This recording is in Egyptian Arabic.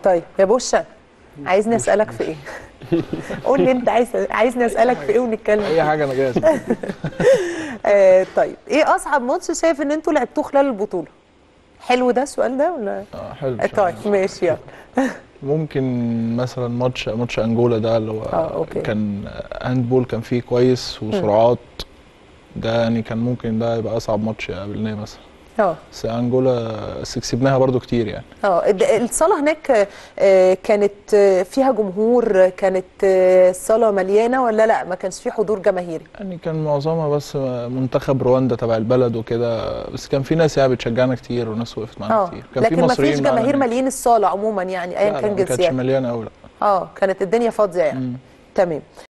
طيب يا بوشة عايزني اسالك في ايه قول لي انت عايز عايزني اسالك في ايه ونتكلم اي حاجه انا جاهز آه طيب ايه اصعب ماتش شايف ان انتوا لعبتوه خلال البطوله حلو ده السؤال ده ولا آه، حلو آه، طيب ماشي يلا ممكن مثلا ماتش ماتش انجولا ده اللي هو آه، أوكي. كان هاند بول كان فيه كويس وسرعات ده يعني كان ممكن ده يبقى اصعب ماتش قابلناه مثلا اه بس انجولا بس كسبناها برضو كتير يعني اه الد- الصاله هناك آه، كانت آه، فيها جمهور كانت آه، الصاله مليانه ولا لا ما كانش في حضور جماهيري يعني كان معظمها بس منتخب رواندا تبع البلد وكده بس كان في ناس يعني بتشجعنا كتير وناس وقفت معانا اه كتير كان لكن ما فيش معانا جماهير هناك. مالين الصاله عموما يعني لا، ايا لا، كان ما كانتش جنسيات مليانه قوي لا اه كانت الدنيا فاضيه يعني مم. تمام